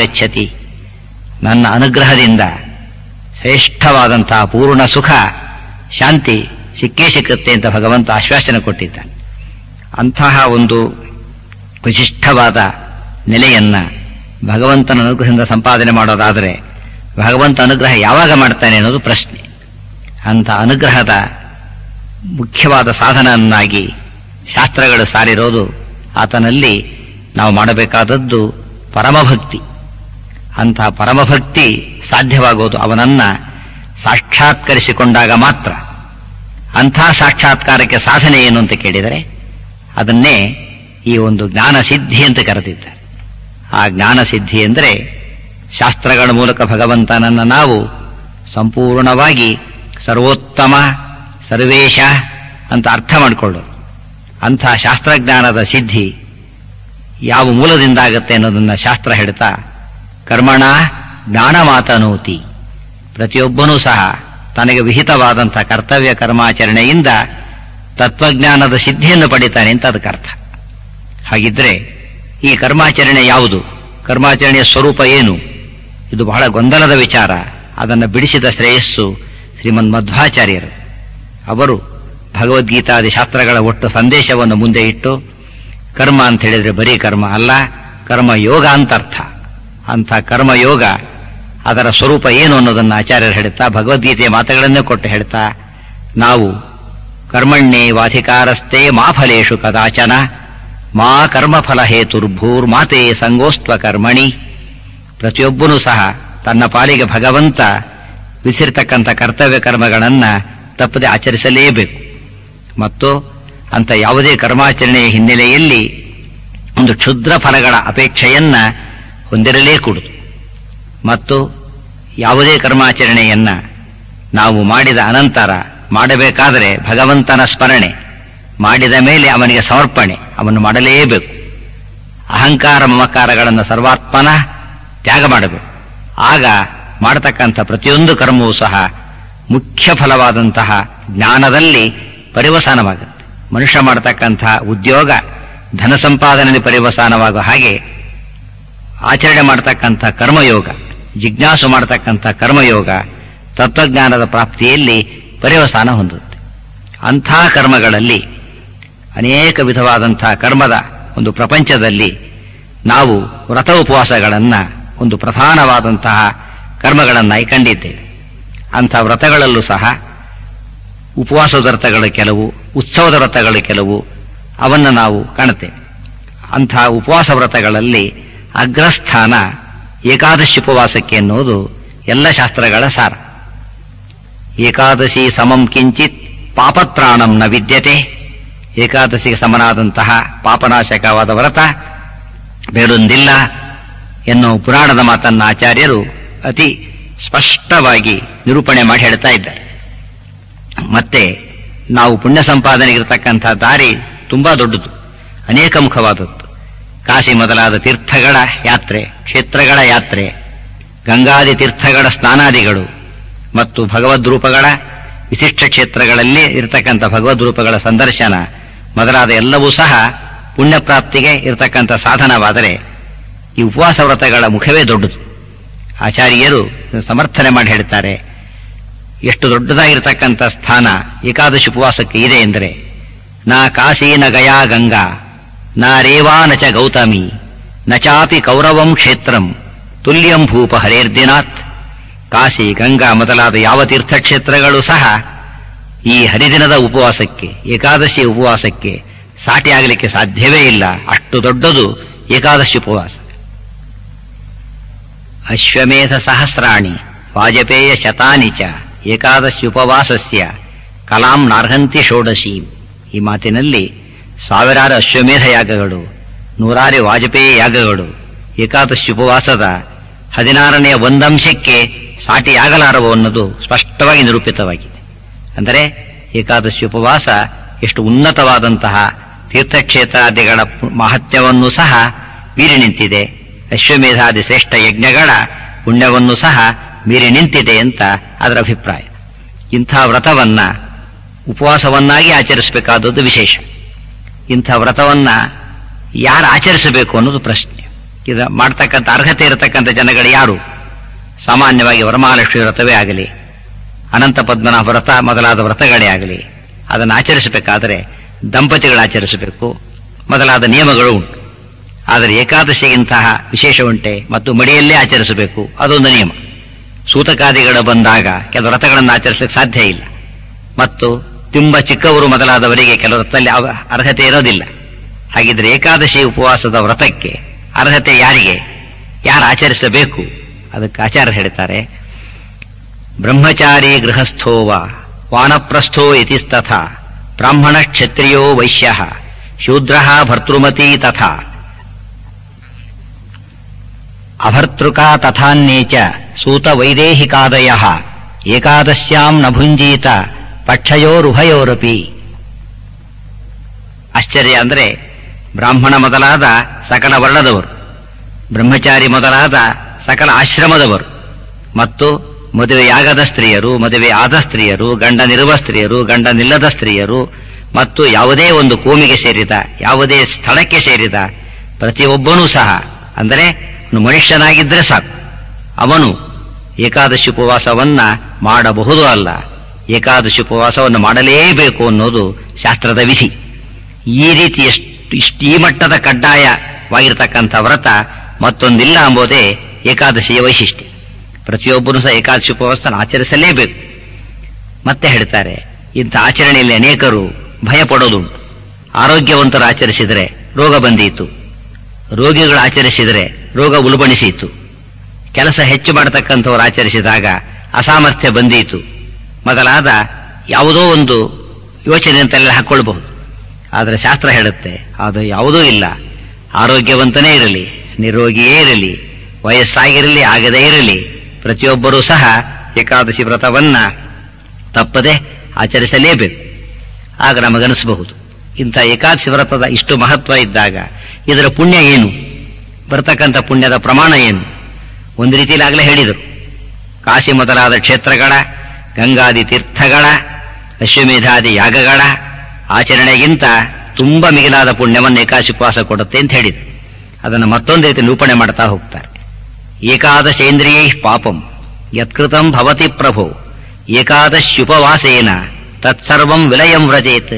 ಅಚಿರೇಣಾಧಿಗಚ್ಚತಿ ನನ್ನ ಅನುಗ್ರಹದಿಂದ ಶ್ರೇಷ್ಠವಾದಂತಹ ಪೂರ್ಣ ಸುಖ ಶಾಂತಿ ಸಿಕ್ಕೇ ಸಿಕ್ಕುತ್ತೆ ಅಂತ ಭಗವಂತ ಆಶ್ವಾಸನೆ ಕೊಟ್ಟಿದ್ದಾನೆ ಅಂತಹ ಒಂದು ವಿಶಿಷ್ಟವಾದ ನೆಲೆಯನ್ನ ಭಗವಂತನ ಅನುಗ್ರಹದಿಂದ ಸಂಪಾದನೆ ಮಾಡೋದಾದರೆ ಭಗವಂತ ಅನುಗ್ರಹ ಯಾವಾಗ ಮಾಡ್ತಾನೆ ಅನ್ನೋದು ಪ್ರಶ್ನೆ ಅಂತ ಅನುಗ್ರಹದ ಮುಖ್ಯವಾದ ಸಾಧನವನ್ನಾಗಿ ಶಾಸ್ತ್ರಗಳು ಸಾರಿರೋದು ಆತನಲ್ಲಿ ನಾವು ಮಾಡಬೇಕಾದದ್ದು ಪರಮಭಕ್ತಿ ಅಂತಹ ಪರಮಭಕ್ತಿ ಸಾಧ್ಯವಾಗೋದು ಅವನನ್ನ ಸಾಕ್ಷಾತ್ಕರಿಸಿಕೊಂಡಾಗ ಮಾತ್ರ ಅಂಥ ಸಾಕ್ಷಾತ್ಕಾರಕ್ಕೆ ಸಾಧನೆ ಏನು ಅಂತ ಕೇಳಿದರೆ ಅದನ್ನೇ ಈ ಒಂದು ಜ್ಞಾನ ಸಿದ್ಧಿ ಅಂತ ಕರೆದಿದ್ದಾರೆ ಆ ಜ್ಞಾನ ಸಿದ್ಧಿ ಎಂದರೆ ಶಾಸ್ತ್ರಗಳ ಮೂಲಕ ಭಗವಂತನನ್ನ ನಾವು ಸಂಪೂರ್ಣವಾಗಿ ಸರ್ವೋತ್ತಮ ಸರ್ವೇಶ ಅಂತ ಅರ್ಥ ಮಾಡಿಕೊಳ್ಳೋದು ಅಂಥ ಶಾಸ್ತ್ರಜ್ಞಾನದ ಸಿದ್ಧಿ ಯಾವ ಮೂಲದಿಂದ ಆಗುತ್ತೆ ಅನ್ನೋದನ್ನ ಶಾಸ್ತ್ರ ಹೇಳ್ತಾ ಕರ್ಮಣ ಜ್ಞಾನ ಮಾತನೋತಿ ಪ್ರತಿಯೊಬ್ಬನೂ ಸಹ ತನಗೆ ವಿಹಿತವಾದಂಥ ಕರ್ತವ್ಯ ಕರ್ಮಾಚರಣೆಯಿಂದ ತತ್ವಜ್ಞಾನದ ಸಿದ್ಧಿಯನ್ನು ಪಡಿತಾನೆ ಅಂತ ಅದಕ್ಕೆ ಅರ್ಥ ಹಾಗಿದ್ರೆ ಈ ಕರ್ಮಾಚರಣೆ ಯಾವುದು ಕರ್ಮಾಚರಣೆಯ ಸ್ವರೂಪ ಏನು ಇದು ಬಹಳ ಗೊಂದಲದ ವಿಚಾರ ಅದನ್ನು ಬಿಡಿಸಿದ ಶ್ರೇಯಸ್ಸು ಶ್ರೀಮನ್ ಮಧ್ವಾಚಾರ್ಯರು ಅವರು ಭಗವದ್ಗೀತಾದಿ ಶಾಸ್ತ್ರಗಳ ಒಟ್ಟು ಸಂದೇಶವನ್ನು ಮುಂದೆ ಇಟ್ಟು ಕರ್ಮ ಅಂತ ಹೇಳಿದ್ರೆ ಬರೀ ಕರ್ಮ ಅಲ್ಲ ಕರ್ಮ ಯೋಗ ಅಂತ ಅರ್ಥ ಅಂಥ ಕರ್ಮಯೋಗ ಅದರ ಸ್ವರೂಪ ಏನು ಅನ್ನೋದನ್ನು ಆಚಾರ್ಯರು ಹೇಳ್ತಾ ಭಗವದ್ಗೀತೆಯ ಮಾತುಗಳನ್ನೇ ಕೊಟ್ಟು ಹೇಳ್ತಾ ನಾವು ಕರ್ಮಣ್ಣೇ ವಾಧಿಕಾರಸ್ಥೆ ಮಾ ಫಲೇಶು ಕದಾಚನ ಮಾ ಕರ್ಮಫಲ ಹೇತುರ್ಭೂರ್ ಮಾತೆ ಸಂಗೋಸ್ತ್ವ ಕರ್ಮಣಿ ಪ್ರತಿಯೊಬ್ಬನೂ ಸಹ ತನ್ನ ಪಾಲಿಗೆ ಭಗವಂತ ವಿಸಿರ್ತಕ್ಕಂಥ ಕರ್ತವ್ಯ ಕರ್ಮಗಳನ್ನ ತಪ್ಪದೆ ಆಚರಿಸಲೇಬೇಕು ಮತ್ತು ಅಂತ ಯಾವುದೇ ಕರ್ಮಾಚರಣೆಯ ಹಿನ್ನೆಲೆಯಲ್ಲಿ ಒಂದು ಕ್ಷುದ್ರ ಫಲಗಳ ಅಪೇಕ್ಷೆಯನ್ನ ಹೊಂದಿರಲೇಕೂಡದು ಮತ್ತು ಯಾವುದೇ ಕರ್ಮಾಚರಣೆಯನ್ನ ನಾವು ಮಾಡಿದ ಅನಂತರ ಮಾಡಬೇಕಾದರೆ ಭಗವಂತನ ಸ್ಮರಣೆ ಮಾಡಿದ ಮೇಲೆ ಅವನಿಗೆ ಸಮರ್ಪಣೆ ಅವನ್ನು ಮಾಡಲೇಬೇಕು ಅಹಂಕಾರ ಮಮಕಾರಗಳನ್ನು ಸರ್ವಾತ್ಮನ ತ್ಯಾಗ ಮಾಡಬೇಕು ಆಗ ಮಾಡತಕ್ಕಂಥ ಪ್ರತಿಯೊಂದು ಕರ್ಮವೂ ಸಹ ಮುಖ್ಯ ಫಲವಾದಂತಹ ಜ್ಞಾನದಲ್ಲಿ ಪರಿವಸಾನವಾಗುತ್ತೆ ಮನುಷ್ಯ ಮಾಡತಕ್ಕಂತಹ ಉದ್ಯೋಗ ಧನ ಸಂಪಾದನೆಯಲ್ಲಿ ಪರಿವಸಾನವಾಗುವ ಹಾಗೆ ಆಚರಣೆ ಮಾಡತಕ್ಕಂಥ ಕರ್ಮಯೋಗ ಜಿಜ್ಞಾಸು ಮಾಡತಕ್ಕಂಥ ಕರ್ಮಯೋಗ ತತ್ವಜ್ಞಾನದ ಪ್ರಾಪ್ತಿಯಲ್ಲಿ ಪರಿವಸಾನ ಹೊಂದುತ್ತೆ ಅಂಥ ಕರ್ಮಗಳಲ್ಲಿ ಅನೇಕ ವಿಧವಾದಂತಹ ಕರ್ಮದ ಒಂದು ಪ್ರಪಂಚದಲ್ಲಿ ನಾವು ವ್ರತ ಉಪವಾಸಗಳನ್ನು ಒಂದು ಪ್ರಧಾನವಾದಂತಹ ಕರ್ಮಗಳನ್ನು ಕಂಡಿದ್ದೇವೆ ಅಂಥ ವ್ರತಗಳಲ್ಲೂ ಸಹ ಉಪವಾಸದ ವ್ರತಗಳು ಕೆಲವು ಉತ್ಸವದ ವ್ರತಗಳು ಕೆಲವು ಅವನ್ನು ನಾವು ಕಾಣುತ್ತೇವೆ ಅಂಥ ಉಪವಾಸ ವ್ರತಗಳಲ್ಲಿ ಅಗ್ರಸ್ಥಾನ ಏಕಾದಶಿ ಉಪವಾಸಕ್ಕೆ ಎನ್ನುವುದು ಎಲ್ಲ ಶಾಸ್ತ್ರಗಳ ಸಾರ ಏಕಾದಶಿ ಸಮಂ ಕಿಂಚಿತ್ ಪಾಪತ್ರಾಣಂ ನ ವಿದ್ಯತೆ ಏಕಾದಶಿಗೆ ಸಮನಾದಂತಹ ಪಾಪನಾಶಕವಾದ ವ್ರತ ಬೇರೊಂದಿಲ್ಲ ಎನ್ನುವ ಪುರಾಣದ ಮಾತನ್ನ ಆಚಾರ್ಯರು ಅತಿ ಸ್ಪಷ್ಟವಾಗಿ ನಿರೂಪಣೆ ಮಾಡಿ ಹೇಳ್ತಾ ಇದ್ದಾರೆ ಮತ್ತೆ ನಾವು ಪುಣ್ಯ ಸಂಪಾದನೆಗಿರತಕ್ಕಂಥ ದಾರಿ ತುಂಬಾ ದೊಡ್ಡದು ಅನೇಕ ಮುಖವಾದದ್ದು ಕಾಶಿ ಮೊದಲಾದ ತೀರ್ಥಗಳ ಯಾತ್ರೆ ಕ್ಷೇತ್ರಗಳ ಯಾತ್ರೆ ಗಂಗಾದಿ ತೀರ್ಥಗಳ ಸ್ನಾನಾದಿಗಳು ಮತ್ತು ಭಗವದ್ ರೂಪಗಳ ವಿಶಿಷ್ಟ ಕ್ಷೇತ್ರಗಳಲ್ಲಿ ಇರತಕ್ಕಂಥ ಭಗವದ್ ರೂಪಗಳ ಸಂದರ್ಶನ ಮೊದಲಾದ ಎಲ್ಲವೂ ಸಹ ಪುಣ್ಯ ಪ್ರಾಪ್ತಿಗೆ ಇರತಕ್ಕಂಥ ಸಾಧನವಾದರೆ ಈ ಉಪವಾಸ ವ್ರತಗಳ ಮುಖವೇ ದೊಡ್ಡದು ಆಚಾರ್ಯರು ಸಮರ್ಥನೆ ಮಾಡಿ ಹೇಳ್ತಾರೆ ಎಷ್ಟು ದೊಡ್ಡದಾಗಿರ್ತಕ್ಕಂಥ ಸ್ಥಾನ ಏಕಾದಶಿ ಉಪವಾಸಕ್ಕೆ ಇದೆ ಎಂದರೆ ನಾ ಕಾಶಿ ನ ಗಯಾ ಗಂಗಾ ನ ರೇವಾ ನ ಚ ಗೌತಮಿ ನ ಚಾಪಿ ಕೌರವಂ ಕ್ಷೇತ್ರಂ ತುಲ್ಯಂ ಭೂಪ ಹರೇರ್ದಿನಾಥ್ ಕಾಶಿ ಗಂಗಾ ಮೊದಲಾದ ಯಾವ ತೀರ್ಥಕ್ಷೇತ್ರಗಳು ಸಹ ಈ ಹರಿದಿನದ ಉಪವಾಸಕ್ಕೆ ಏಕಾದಶಿ ಉಪವಾಸಕ್ಕೆ ಸಾಟಿ ಆಗಲಿಕ್ಕೆ ಸಾಧ್ಯವೇ ಇಲ್ಲ ಅಷ್ಟು ದೊಡ್ಡದು ಏಕಾದಶಿ ಉಪವಾಸ ಅಶ್ವಮೇಧ ಸಹಸ್ರಾಣಿ ವಾಜಪೇಯ ಶತಾನಿ ಚ ಏಕಾದಶಿ ಉಪವಾಸಸ್ಯ ಕಲಾಂ ನಾರ್ಹಂತಿ ಷೋಡಶಿ ಈ ಮಾತಿನಲ್ಲಿ ಸಾವಿರಾರು ಅಶ್ವಮೇಧ ಯಾಗಗಳು ನೂರಾರು ವಾಜಪೇಯ ಯಾಗಗಳು ಏಕಾದಶಿ ಉಪವಾಸದ ಹದಿನಾರನೆಯ ಒಂದಂಶಕ್ಕೆ ಸಾಟಿಯಾಗಲಾರವು ಅನ್ನೋದು ಸ್ಪಷ್ಟವಾಗಿ ನಿರೂಪಿತವಾಗಿದೆ ಅಂದರೆ ಏಕಾದಶಿ ಉಪವಾಸ ಎಷ್ಟು ಉನ್ನತವಾದಂತಹ ತೀರ್ಥಕ್ಷೇತ್ರಾದಿಗಳ ಮಹತ್ಯವನ್ನು ಸಹ ಮೀರಿ ನಿಂತಿದೆ ಅಶ್ವಮೇಧಾದಿ ಶ್ರೇಷ್ಠ ಯಜ್ಞಗಳ ಪುಣ್ಯವನ್ನು ಸಹ ಮೀರಿ ನಿಂತಿದೆ ಅಂತ ಅದರ ಅಭಿಪ್ರಾಯ ಇಂಥ ವ್ರತವನ್ನ ಉಪವಾಸವನ್ನಾಗಿ ಆಚರಿಸಬೇಕಾದದ್ದು ವಿಶೇಷ ಇಂಥ ವ್ರತವನ್ನ ಯಾರು ಆಚರಿಸಬೇಕು ಅನ್ನೋದು ಪ್ರಶ್ನೆ ಇದು ಮಾಡ್ತಕ್ಕಂಥ ಅರ್ಹತೆ ಇರತಕ್ಕಂಥ ಜನಗಳು ಯಾರು ಸಾಮಾನ್ಯವಾಗಿ ವರಮಹಾಲಕ್ಷ್ಮಿ ವ್ರತವೇ ಆಗಲಿ ಅನಂತ ಪದ್ಮನಾಭ ವ್ರತ ಮೊದಲಾದ ವ್ರತಗಳೇ ಆಗಲಿ ಅದನ್ನು ಆಚರಿಸಬೇಕಾದರೆ ದಂಪತಿಗಳು ಆಚರಿಸಬೇಕು ಮೊದಲಾದ ನಿಯಮಗಳು ಉಂಟು ಆದರೆ ಏಕಾದಶಿಗಿಂತಹ ವಿಶೇಷ ಉಂಟೆ ಮತ್ತು ಮಡಿಯಲ್ಲೇ ಆಚರಿಸಬೇಕು ಅದೊಂದು ನಿಯಮ ಸೂತಕಾದಿಗಳು ಬಂದಾಗ ಕೆಲವು ವ್ರತಗಳನ್ನು ಆಚರಿಸಲಿಕ್ಕೆ ಸಾಧ್ಯ ಇಲ್ಲ ಮತ್ತು ತುಂಬ ಚಿಕ್ಕವರು ಮೊದಲಾದವರಿಗೆ ಕೆಲವು ವ್ರತದಲ್ಲಿ ಅವ- ಅರ್ಹತೆ ಇರೋದಿಲ್ಲ ಹಾಗಿದ್ರೆ ಏಕಾದಶಿ ಉಪವಾಸದ ವ್ರತಕ್ಕೆ ಅರ್ಹತೆ ಯಾರಿಗೆ ಯಾರು ಆಚರಿಸಬೇಕು ಅದಕ್ಕೆ ಆಚಾರ ಹೇಳ್ತಾರೆ ಬ್ರಹ್ಮಚಾರಿ ಗೃಹಸ್ಥೋವ ವಾನಪ್ರಸ್ಥೋ ಇತಿಸ್ತಥ ಬ್ರಾಹ್ಮಣ ಕ್ಷತ್ರಿಯೋ ವೈಶ್ಯ ಶೂದ್ರ ಭರ್ತೃಮತಿ ತಥಾ ಅಭರ್ತೃಕಾ ತಥಾನ್ಯೇಚ ಸೂತ ವೈದೇಹಿಕಾದಯ ಏಕಾದಶ್ಯಾಂ ನ ಭುಂಜೀತ ಪಕ್ಷಯೋರುಭಯೋರಪಿ ಆಶ್ಚರ್ಯ ಅಂದ್ರೆ ಬ್ರಾಹ್ಮಣ ಮೊದಲಾದ ಸಕಲ ವರ್ಣದವರು ಬ್ರಹ್ಮಚಾರಿ ಮೊದಲಾದ ಸಕಲ ಆಶ್ರಮದವರು ಮತ್ತು ಮದುವೆಯಾಗದ ಸ್ತ್ರೀಯರು ಮದುವೆ ಆದ ಸ್ತ್ರೀಯರು ಗಂಡನಿರುವ ಸ್ತ್ರೀಯರು ಗಂಡನಿಲ್ಲದ ಸ್ತ್ರೀಯರು ಮತ್ತು ಯಾವುದೇ ಒಂದು ಕೋಮಿಗೆ ಸೇರಿದ ಯಾವುದೇ ಸ್ಥಳಕ್ಕೆ ಸೇರಿದ ಪ್ರತಿಯೊಬ್ಬನೂ ಸಹ ಅಂದರೆ ಅವನು ಮನುಷ್ಯನಾಗಿದ್ದರೆ ಸಾಕು ಅವನು ಏಕಾದಶಿ ಉಪವಾಸವನ್ನ ಮಾಡಬಹುದು ಅಲ್ಲ ಏಕಾದಶಿ ಉಪವಾಸವನ್ನು ಮಾಡಲೇಬೇಕು ಅನ್ನೋದು ಶಾಸ್ತ್ರದ ವಿಧಿ ಈ ರೀತಿ ಎಷ್ಟು ಇಷ್ಟು ಈ ಮಟ್ಟದ ಕಡ್ಡಾಯವಾಗಿರ್ತಕ್ಕಂಥ ವ್ರತ ಮತ್ತೊಂದಿಲ್ಲ ಎಂಬುದೇ ಏಕಾದಶಿಯ ವೈಶಿಷ್ಟ್ಯ ಪ್ರತಿಯೊಬ್ಬರೂ ಸಹ ಏಕಾದಶಿ ಉಪವಾಸ ಆಚರಿಸಲೇಬೇಕು ಮತ್ತೆ ಹೇಳ್ತಾರೆ ಇಂಥ ಆಚರಣೆಯಲ್ಲಿ ಅನೇಕರು ಭಯ ಪಡೋದುಂಟು ಆರೋಗ್ಯವಂತರು ಆಚರಿಸಿದರೆ ರೋಗ ಬಂದೀತು ರೋಗಿಗಳು ಆಚರಿಸಿದರೆ ರೋಗ ಉಲ್ಬಣಿಸಿತು ಕೆಲಸ ಹೆಚ್ಚು ಮಾಡತಕ್ಕಂಥವ್ರು ಆಚರಿಸಿದಾಗ ಅಸಾಮರ್ಥ್ಯ ಬಂದೀತು ಮೊದಲಾದ ಯಾವುದೋ ಒಂದು ಯೋಚನೆ ಅಂತೆಲ್ಲ ಹಾಕ್ಕೊಳ್ಬಹುದು ಆದರೆ ಶಾಸ್ತ್ರ ಹೇಳುತ್ತೆ ಅದು ಯಾವುದೂ ಇಲ್ಲ ಆರೋಗ್ಯವಂತನೇ ಇರಲಿ ನಿರೋಗಿಯೇ ಇರಲಿ ವಯಸ್ಸಾಗಿರಲಿ ಆಗದೇ ಇರಲಿ ಪ್ರತಿಯೊಬ್ಬರೂ ಸಹ ಏಕಾದಶಿ ವ್ರತವನ್ನ ತಪ್ಪದೆ ಆಚರಿಸಲೇಬೇಕು ಆಗ ನಮಗನಿಸಬಹುದು ಇಂಥ ಏಕಾದಶಿ ವ್ರತದ ಇಷ್ಟು ಮಹತ್ವ ಇದ್ದಾಗ ಇದರ ಪುಣ್ಯ ಏನು ಬರ್ತಕ್ಕಂಥ ಪುಣ್ಯದ ಪ್ರಮಾಣ ಏನು ಒಂದು ರೀತಿಯಲ್ಲಿ ಆಗಲೇ ಹೇಳಿದರು ಕಾಶಿ ಮೊದಲಾದ ಕ್ಷೇತ್ರಗಳ ಗಂಗಾದಿ ತೀರ್ಥಗಳ ಅಶ್ವಮೇಧಾದಿ ಯಾಗಗಳ ಆಚರಣೆಗಿಂತ ತುಂಬ ಮಿಗಿಲಾದ ಪುಣ್ಯವನ್ನು ಏಕಾದಶಿ ಉಪವಾಸ ಕೊಡುತ್ತೆ ಅಂತ ಹೇಳಿದರು ಅದನ್ನು ಮತ್ತೊಂದು ರೀತಿ ನಿರೂಪಣೆ ಮಾಡ್ತಾ ಹೋಗ್ತಾರೆ ಏಕಾದಶೇಂದ್ರಿಯೈ ಪಾಪಂ ಯತ್ಕೃತಂ ಭವತಿ ಪ್ರಭೋ ಏಕಾದಶ್ಯುಪವಾಸೇನ ತತ್ಸರ್ವಂ ವಿಲಯಂ ವ್ರಜೇತ್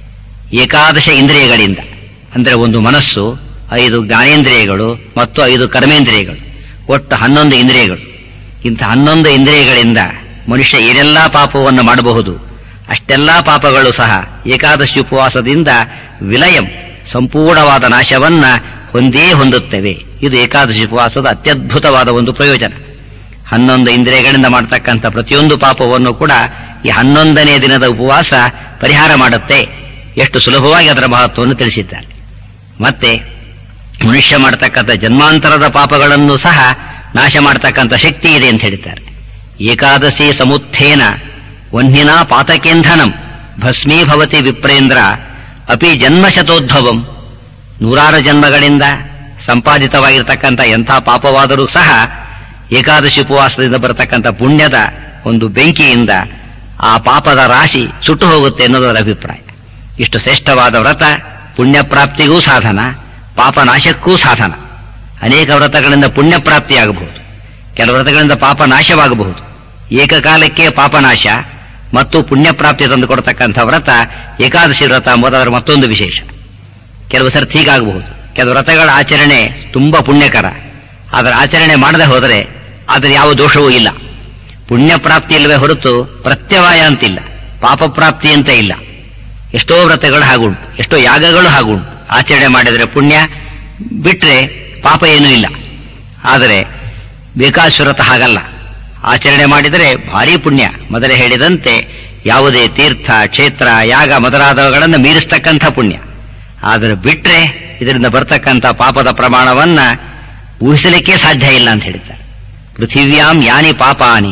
ಏಕಾದಶ ಇಂದ್ರಿಯಗಳಿಂದ ಅಂದರೆ ಒಂದು ಮನಸ್ಸು ಐದು ಜ್ಞಾನೇಂದ್ರಿಯಗಳು ಮತ್ತು ಐದು ಕರ್ಮೇಂದ್ರಿಯಗಳು ಒಟ್ಟು ಹನ್ನೊಂದು ಇಂದ್ರಿಯಗಳು ಇಂಥ ಹನ್ನೊಂದು ಇಂದ್ರಿಯಗಳಿಂದ ಮನುಷ್ಯ ಏನೆಲ್ಲಾ ಪಾಪವನ್ನು ಮಾಡಬಹುದು ಅಷ್ಟೆಲ್ಲಾ ಪಾಪಗಳು ಸಹ ಏಕಾದಶಿ ಉಪವಾಸದಿಂದ ವಿಲಯಂ ಸಂಪೂರ್ಣವಾದ ನಾಶವನ್ನ ಹೊಂದೇ ಹೊಂದುತ್ತವೆ ಇದು ಏಕಾದಶಿ ಉಪವಾಸದ ಅತ್ಯದ್ಭುತವಾದ ಒಂದು ಪ್ರಯೋಜನ ಹನ್ನೊಂದು ಇಂದ್ರಿಯಗಳಿಂದ ಮಾಡತಕ್ಕಂಥ ಪ್ರತಿಯೊಂದು ಪಾಪವನ್ನು ಕೂಡ ಈ ಹನ್ನೊಂದನೇ ದಿನದ ಉಪವಾಸ ಪರಿಹಾರ ಮಾಡುತ್ತೆ ಎಷ್ಟು ಸುಲಭವಾಗಿ ಅದರ ಮಹತ್ವವನ್ನು ತಿಳಿಸಿದ್ದಾರೆ ಮತ್ತೆ ಮನುಷ್ಯ ಮಾಡತಕ್ಕಂಥ ಜನ್ಮಾಂತರದ ಪಾಪಗಳನ್ನು ಸಹ ನಾಶ ಮಾಡತಕ್ಕಂಥ ಶಕ್ತಿ ಇದೆ ಅಂತ ಹೇಳ್ತಾರೆ ಏಕಾದಶಿ ಸಮುತ್ಥೇನ ವನ್ಹಿನ ಪಾತಕೇಂಧನಂ ಭಸ್ಮೀಭವತಿ ವಿಪ್ರೇಂದ್ರ ಅಪಿ ಜನ್ಮಶತೋದ್ಭವಂ ನೂರಾರು ಜನ್ಮಗಳಿಂದ ಸಂಪಾದಿತವಾಗಿರ್ತಕ್ಕಂಥ ಎಂಥ ಪಾಪವಾದರೂ ಸಹ ಏಕಾದಶಿ ಉಪವಾಸದಿಂದ ಬರತಕ್ಕಂಥ ಪುಣ್ಯದ ಒಂದು ಬೆಂಕಿಯಿಂದ ಆ ಪಾಪದ ರಾಶಿ ಸುಟ್ಟು ಹೋಗುತ್ತೆ ಅನ್ನೋದರ ಅಭಿಪ್ರಾಯ ಇಷ್ಟು ಶ್ರೇಷ್ಠವಾದ ವ್ರತ ಪುಣ್ಯ ಪ್ರಾಪ್ತಿಗೂ ಸಾಧನ ಪಾಪ ನಾಶಕ್ಕೂ ಸಾಧನ ಅನೇಕ ವ್ರತಗಳಿಂದ ಪುಣ್ಯ ಪ್ರಾಪ್ತಿಯಾಗಬಹುದು ಕೆಲವು ವ್ರತಗಳಿಂದ ಪಾಪ ನಾಶವಾಗಬಹುದು ಏಕಕಾಲಕ್ಕೆ ಪಾಪನಾಶ ಮತ್ತು ಪುಣ್ಯ ಪ್ರಾಪ್ತಿ ತಂದು ಕೊಡತಕ್ಕಂಥ ವ್ರತ ಏಕಾದಶಿ ವ್ರತ ಎಂಬುದರ ಮತ್ತೊಂದು ವಿಶೇಷ ಕೆಲವು ಸರ್ತಿ ಹೀಗಾಗಬಹುದು ಕೆಲವು ವ್ರತಗಳ ಆಚರಣೆ ತುಂಬಾ ಪುಣ್ಯಕರ ಅದರ ಆಚರಣೆ ಮಾಡದೆ ಹೋದರೆ ಅದರ ಯಾವ ದೋಷವೂ ಇಲ್ಲ ಪುಣ್ಯ ಪ್ರಾಪ್ತಿ ಇಲ್ಲವೇ ಹೊರತು ಪ್ರತ್ಯವಾಯ ಅಂತಿಲ್ಲ ಪಾಪ ಪ್ರಾಪ್ತಿ ಅಂತ ಇಲ್ಲ ಎಷ್ಟೋ ವ್ರತಗಳು ಹಾಗುಂಟು ಎಷ್ಟೋ ಯಾಗಗಳು ಹಾಗುಂಟು ಆಚರಣೆ ಮಾಡಿದರೆ ಪುಣ್ಯ ಬಿಟ್ರೆ ಪಾಪ ಏನೂ ಇಲ್ಲ ಆದರೆ ಬೇಕಾಶ್ವರತ ಹಾಗಲ್ಲ ಆಚರಣೆ ಮಾಡಿದರೆ ಭಾರಿ ಪುಣ್ಯ ಮೊದಲೇ ಹೇಳಿದಂತೆ ಯಾವುದೇ ತೀರ್ಥ ಕ್ಷೇತ್ರ ಯಾಗ ಮೊದಲಾದವುಗಳನ್ನು ಮೀರಿಸ್ತಕ್ಕಂಥ ಪುಣ್ಯ ಆದರೆ ಬಿಟ್ರೆ ಇದರಿಂದ ಬರ್ತಕ್ಕಂಥ ಪಾಪದ ಪ್ರಮಾಣವನ್ನ ಊಹಿಸಲಿಕ್ಕೆ ಸಾಧ್ಯ ಇಲ್ಲ ಅಂತ ಹೇಳ್ತಾರೆ ಪೃಥಿವ್ಯಾಂ ಯಾನಿ ಪಾಪಾನಿ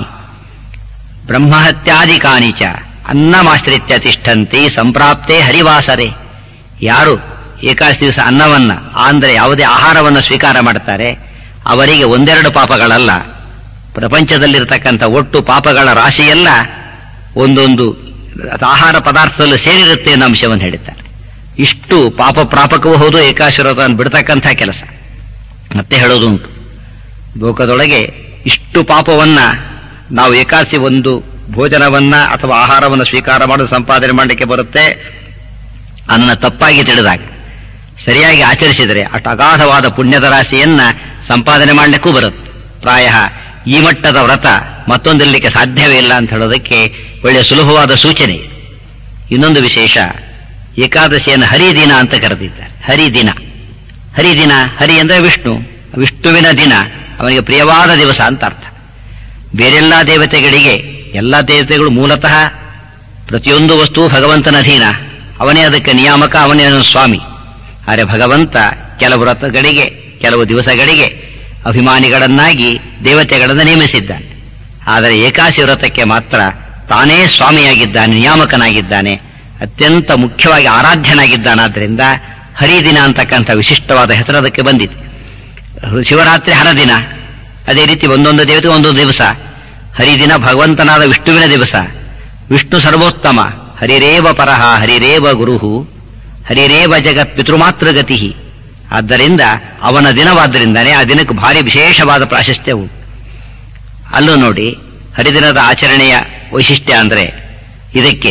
ಬ್ರಹ್ಮಹತ್ಯಾದಿಕಾನಿ ಚ ಅನ್ನಮಾಶ್ರಿತ್ಯ ತಿಷ್ಠಂತಿ ಸಂಪ್ರಾಪ್ತೆ ಹರಿವಾಸರೆ ಯಾರು ಏಕಾದಶಿ ದಿವಸ ಅನ್ನವನ್ನ ಅಂದ್ರೆ ಯಾವುದೇ ಆಹಾರವನ್ನು ಸ್ವೀಕಾರ ಮಾಡ್ತಾರೆ ಅವರಿಗೆ ಒಂದೆರಡು ಪಾಪಗಳಲ್ಲ ಪ್ರಪಂಚದಲ್ಲಿರತಕ್ಕಂಥ ಒಟ್ಟು ಪಾಪಗಳ ರಾಶಿಯೆಲ್ಲ ಒಂದೊಂದು ಆಹಾರ ಪದಾರ್ಥದಲ್ಲೂ ಸೇರಿರುತ್ತೆ ಅನ್ನೋ ಅಂಶವನ್ನು ಹೇಳುತ್ತಾರೆ ಇಷ್ಟು ಪಾಪ ಪ್ರಾಪಕವೂ ಹೌದು ಏಕಾಶ್ವರತವನ್ನು ಬಿಡ್ತಕ್ಕಂಥ ಕೆಲಸ ಮತ್ತೆ ಹೇಳೋದುಂಟು ಲೋಕದೊಳಗೆ ಇಷ್ಟು ಪಾಪವನ್ನ ನಾವು ಏಕಾದಶಿ ಒಂದು ಭೋಜನವನ್ನ ಅಥವಾ ಆಹಾರವನ್ನು ಸ್ವೀಕಾರ ಮಾಡಲು ಸಂಪಾದನೆ ಮಾಡಲಿಕ್ಕೆ ಬರುತ್ತೆ ಅದನ್ನ ತಪ್ಪಾಗಿ ತಿಳಿದಾಗ ಸರಿಯಾಗಿ ಆಚರಿಸಿದರೆ ಅಷ್ಟು ಅಗಾಧವಾದ ಪುಣ್ಯದ ರಾಶಿಯನ್ನ ಸಂಪಾದನೆ ಮಾಡಲಿಕ್ಕೂ ಬರುತ್ತೆ ಪ್ರಾಯ ಈ ಮಟ್ಟದ ವ್ರತ ಮತ್ತೊಂದಿರಲಿಕ್ಕೆ ಸಾಧ್ಯವೇ ಇಲ್ಲ ಅಂತ ಹೇಳೋದಕ್ಕೆ ಒಳ್ಳೆಯ ಸುಲಭವಾದ ಸೂಚನೆ ಇನ್ನೊಂದು ವಿಶೇಷ ಏಕಾದಶಿಯನ್ನು ಹರಿದಿನ ಅಂತ ಕರೆದಿದ್ದಾರೆ ಹರಿದಿನ ಹರಿದಿನ ಹರಿ ಅಂದ್ರೆ ವಿಷ್ಣು ವಿಷ್ಣುವಿನ ದಿನ ಅವನಿಗೆ ಪ್ರಿಯವಾದ ದಿವಸ ಅಂತ ಅರ್ಥ ಬೇರೆಲ್ಲ ದೇವತೆಗಳಿಗೆ ಎಲ್ಲ ದೇವತೆಗಳು ಮೂಲತಃ ಪ್ರತಿಯೊಂದು ವಸ್ತು ಭಗವಂತನ ಅಧೀನ ಅವನೇ ಅದಕ್ಕೆ ನಿಯಾಮಕ ಅವನೇ ಅವನ ಸ್ವಾಮಿ ಆದರೆ ಭಗವಂತ ಕೆಲವು ವ್ರತಗಳಿಗೆ ಕೆಲವು ದಿವಸಗಳಿಗೆ ಅಭಿಮಾನಿಗಳನ್ನಾಗಿ ದೇವತೆಗಳನ್ನು ನೇಮಿಸಿದ್ದಾನೆ ಆದರೆ ಏಕಾಶಿ ವ್ರತಕ್ಕೆ ಮಾತ್ರ ತಾನೇ ಸ್ವಾಮಿಯಾಗಿದ್ದಾನೆ ನಿಯಾಮಕನಾಗಿದ್ದಾನೆ ಅತ್ಯಂತ ಮುಖ್ಯವಾಗಿ ಆರಾಧ್ಯನಾಗಿದ್ದಾನಾದ್ರಿಂದ ಹರಿದಿನ ಅಂತಕ್ಕಂಥ ವಿಶಿಷ್ಟವಾದ ಹೆಸರು ಅದಕ್ಕೆ ಬಂದಿದೆ ಶಿವರಾತ್ರಿ ಹರದಿನ ಅದೇ ರೀತಿ ಒಂದೊಂದು ದೇವತೆ ಒಂದೊಂದು ದಿವಸ ಹರಿದಿನ ಭಗವಂತನಾದ ವಿಷ್ಣುವಿನ ದಿವಸ ವಿಷ್ಣು ಸರ್ವೋತ್ತಮ ಹರಿರೇವ ಪರಹ ಹರಿರೇವ ಗುರುಹು ಹರಿರೇವ ಜಗತ್ ಪಿತೃಮಾತೃಗತಿ ಆದ್ದರಿಂದ ಅವನ ದಿನವಾದ್ದರಿಂದನೇ ಆ ದಿನಕ್ಕೆ ಭಾರಿ ವಿಶೇಷವಾದ ಪ್ರಾಶಸ್ತ್ಯವು ಅಲ್ಲೂ ನೋಡಿ ಹರಿದಿನದ ಆಚರಣೆಯ ವೈಶಿಷ್ಟ್ಯ ಅಂದ್ರೆ ಇದಕ್ಕೆ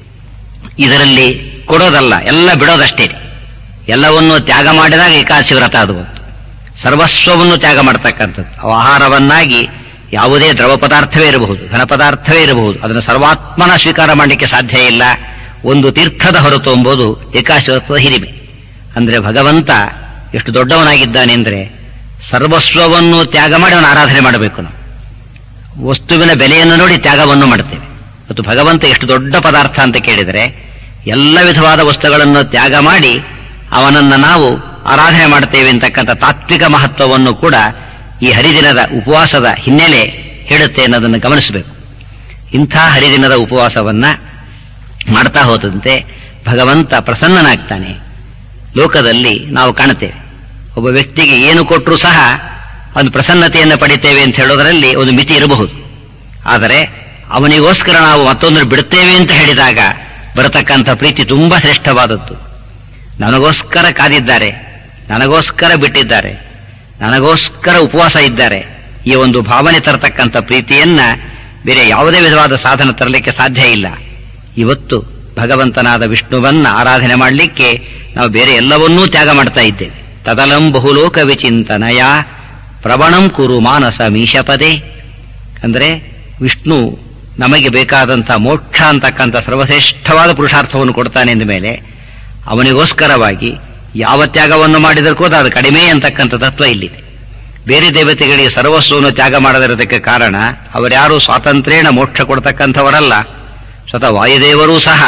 ಇದರಲ್ಲಿ ಕೊಡೋದಲ್ಲ ಎಲ್ಲ ಬಿಡೋದಷ್ಟೇ ಎಲ್ಲವನ್ನು ತ್ಯಾಗ ಮಾಡಿದಾಗ ಏಕಾದಶಿ ವ್ರತ ಅದು ಸರ್ವಸ್ವವನ್ನು ತ್ಯಾಗ ಮಾಡ್ತಕ್ಕಂಥದ್ದು ಅವು ಆಹಾರವನ್ನಾಗಿ ಯಾವುದೇ ದ್ರವ ಪದಾರ್ಥವೇ ಇರಬಹುದು ಘನ ಪದಾರ್ಥವೇ ಇರಬಹುದು ಅದನ್ನು ಸರ್ವಾತ್ಮನ ಸ್ವೀಕಾರ ಮಾಡಲಿಕ್ಕೆ ಸಾಧ್ಯ ಇಲ್ಲ ಒಂದು ತೀರ್ಥದ ಹೊರತು ಎಂಬುದು ಏಕಾದಶಿ ವ್ರತದ ಹಿರಿಮೆ ಅಂದ್ರೆ ಭಗವಂತ ಎಷ್ಟು ದೊಡ್ಡವನಾಗಿದ್ದಾನೆ ಅಂದ್ರೆ ಸರ್ವಸ್ವವನ್ನು ತ್ಯಾಗ ಮಾಡಿ ಅವನ ಆರಾಧನೆ ಮಾಡಬೇಕು ನಾವು ವಸ್ತುವಿನ ಬೆಲೆಯನ್ನು ನೋಡಿ ತ್ಯಾಗವನ್ನು ಮಾಡ್ತೇವೆ ಮತ್ತು ಭಗವಂತ ಎಷ್ಟು ದೊಡ್ಡ ಪದಾರ್ಥ ಅಂತ ಕೇಳಿದರೆ ಎಲ್ಲ ವಿಧವಾದ ವಸ್ತುಗಳನ್ನು ತ್ಯಾಗ ಮಾಡಿ ಅವನನ್ನ ನಾವು ಆರಾಧನೆ ಮಾಡ್ತೇವೆ ಅಂತಕ್ಕಂಥ ತಾತ್ವಿಕ ಮಹತ್ವವನ್ನು ಕೂಡ ಈ ಹರಿದಿನದ ಉಪವಾಸದ ಹಿನ್ನೆಲೆ ಹೇಳುತ್ತೆ ಅನ್ನೋದನ್ನು ಗಮನಿಸಬೇಕು ಇಂಥ ಹರಿದಿನದ ಉಪವಾಸವನ್ನ ಮಾಡ್ತಾ ಹೋದಂತೆ ಭಗವಂತ ಪ್ರಸನ್ನನಾಗ್ತಾನೆ ಲೋಕದಲ್ಲಿ ನಾವು ಕಾಣುತ್ತೇವೆ ಒಬ್ಬ ವ್ಯಕ್ತಿಗೆ ಏನು ಕೊಟ್ಟರೂ ಸಹ ಒಂದು ಪ್ರಸನ್ನತೆಯನ್ನು ಪಡಿತೇವೆ ಅಂತ ಹೇಳೋದರಲ್ಲಿ ಒಂದು ಮಿತಿ ಇರಬಹುದು ಆದರೆ ಅವನಿಗೋಸ್ಕರ ನಾವು ಮತ್ತೊಂದು ಬಿಡುತ್ತೇವೆ ಅಂತ ಹೇಳಿದಾಗ ಬರತಕ್ಕಂಥ ಪ್ರೀತಿ ತುಂಬಾ ಶ್ರೇಷ್ಠವಾದದ್ದು ನನಗೋಸ್ಕರ ಕಾದಿದ್ದಾರೆ ನನಗೋಸ್ಕರ ಬಿಟ್ಟಿದ್ದಾರೆ ನನಗೋಸ್ಕರ ಉಪವಾಸ ಇದ್ದಾರೆ ಈ ಒಂದು ಭಾವನೆ ತರತಕ್ಕಂಥ ಪ್ರೀತಿಯನ್ನ ಬೇರೆ ಯಾವುದೇ ವಿಧವಾದ ಸಾಧನ ತರಲಿಕ್ಕೆ ಸಾಧ್ಯ ಇಲ್ಲ ಇವತ್ತು ಭಗವಂತನಾದ ವಿಷ್ಣುವನ್ನ ಆರಾಧನೆ ಮಾಡಲಿಕ್ಕೆ ನಾವು ಬೇರೆ ಎಲ್ಲವನ್ನೂ ತ್ಯಾಗ ಮಾಡ್ತಾ ಇದ್ದೇವೆ ತದಲಂ ಬಹುಲೋಕ ವಿಚಿಂತನಯ ಪ್ರವಣಂ ಕುರು ಮಾನಸ ಮೀಶಪದೇ ಅಂದ್ರೆ ವಿಷ್ಣು ನಮಗೆ ಬೇಕಾದಂಥ ಮೋಕ್ಷ ಅಂತಕ್ಕಂಥ ಸರ್ವಶ್ರೇಷ್ಠವಾದ ಪುರುಷಾರ್ಥವನ್ನು ಕೊಡ್ತಾನೆ ಎಂದ ಮೇಲೆ ಅವನಿಗೋಸ್ಕರವಾಗಿ ಯಾವ ತ್ಯಾಗವನ್ನು ಮಾಡಿದರೂ ಕೂಡ ಅದು ಕಡಿಮೆ ಅಂತಕ್ಕಂಥ ತತ್ವ ಇಲ್ಲಿದೆ ಬೇರೆ ದೇವತೆಗಳಿಗೆ ಸರ್ವಸ್ವವನ್ನು ತ್ಯಾಗ ಮಾಡದಿರೋದಕ್ಕೆ ಕಾರಣ ಅವರ್ಯಾರು ಸ್ವಾತಂತ್ರ್ಯೇಣ ಮೋಕ್ಷ ಕೊಡ್ತಕ್ಕಂಥವರಲ್ಲ ಸ್ವತಃ ವಾಯುದೇವರೂ ಸಹ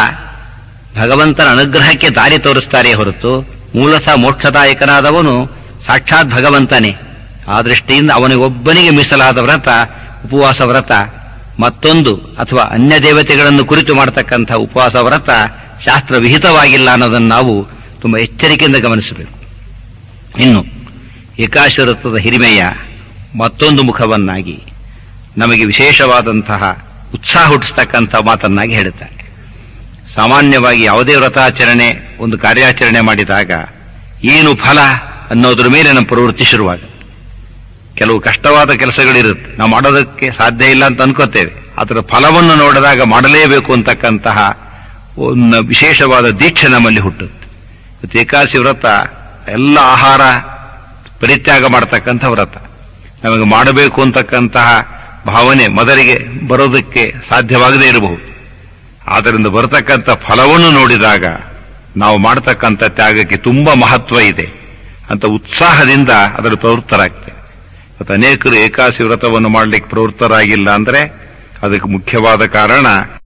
ಭಗವಂತನ ಅನುಗ್ರಹಕ್ಕೆ ದಾರಿ ತೋರಿಸ್ತಾರೆ ಹೊರತು ಮೂಲತಃ ಮೋಕ್ಷದಾಯಕನಾದವನು ಸಾಕ್ಷಾತ್ ಭಗವಂತನೇ ಆ ದೃಷ್ಟಿಯಿಂದ ಅವನಿಗೊಬ್ಬನಿಗೆ ಮೀಸಲಾದ ವ್ರತ ಉಪವಾಸ ವ್ರತ ಮತ್ತೊಂದು ಅಥವಾ ಅನ್ಯ ದೇವತೆಗಳನ್ನು ಕುರಿತು ಮಾಡತಕ್ಕಂಥ ಉಪವಾಸ ವ್ರತ ಶಾಸ್ತ್ರ ವಿಹಿತವಾಗಿಲ್ಲ ಅನ್ನೋದನ್ನು ನಾವು ತುಂಬಾ ಎಚ್ಚರಿಕೆಯಿಂದ ಗಮನಿಸಬೇಕು ಇನ್ನು ಏಕಾಶ ವೃತ್ತದ ಹಿರಿಮೆಯ ಮತ್ತೊಂದು ಮುಖವನ್ನಾಗಿ ನಮಗೆ ವಿಶೇಷವಾದಂತಹ ಉತ್ಸಾಹ ಹುಟ್ಟಿಸ್ತಕ್ಕಂಥ ಮಾತನ್ನಾಗಿ ಹೇಳುತ್ತಾರೆ ಸಾಮಾನ್ಯವಾಗಿ ಯಾವುದೇ ವ್ರತಾಚರಣೆ ಒಂದು ಕಾರ್ಯಾಚರಣೆ ಮಾಡಿದಾಗ ಏನು ಫಲ ಅನ್ನೋದ್ರ ಮೇಲೆ ನಮ್ಮ ಪ್ರವೃತ್ತಿ ಶುರುವಾಗುತ್ತೆ ಕೆಲವು ಕಷ್ಟವಾದ ಕೆಲಸಗಳಿರುತ್ತೆ ನಾವು ಮಾಡೋದಕ್ಕೆ ಸಾಧ್ಯ ಇಲ್ಲ ಅಂತ ಅನ್ಕೋತೇವೆ ಅದರ ಫಲವನ್ನು ನೋಡಿದಾಗ ಮಾಡಲೇಬೇಕು ಅಂತಕ್ಕಂತಹ ಒಂದು ವಿಶೇಷವಾದ ದೀಕ್ಷೆ ನಮ್ಮಲ್ಲಿ ಹುಟ್ಟುತ್ತೆ ಇವತ್ತು ಏಕಾದಶಿ ವ್ರತ ಎಲ್ಲ ಆಹಾರ ಪರಿತ್ಯಾಗ ಮಾಡತಕ್ಕಂಥ ವ್ರತ ನಮಗೆ ಮಾಡಬೇಕು ಅಂತಕ್ಕಂತಹ ಭಾವನೆ ಮೊದಲಿಗೆ ಬರೋದಕ್ಕೆ ಸಾಧ್ಯವಾಗದೇ ಇರಬಹುದು ಆದ್ದರಿಂದ ಬರತಕ್ಕಂಥ ಫಲವನ್ನು ನೋಡಿದಾಗ ನಾವು ಮಾಡತಕ್ಕಂಥ ತ್ಯಾಗಕ್ಕೆ ತುಂಬಾ ಮಹತ್ವ ಇದೆ ಅಂತ ಉತ್ಸಾಹದಿಂದ ಅದರ ಪ್ರವೃತ್ತರಾಗ್ತೇವೆ ಮತ್ತು ಅನೇಕರು ಏಕಾದಶಿ ವ್ರತವನ್ನು ಮಾಡಲಿಕ್ಕೆ ಪ್ರವೃತ್ತರಾಗಿಲ್ಲ ಅಂದ್ರೆ ಅದಕ್ಕೆ ಮುಖ್ಯವಾದ ಕಾರಣ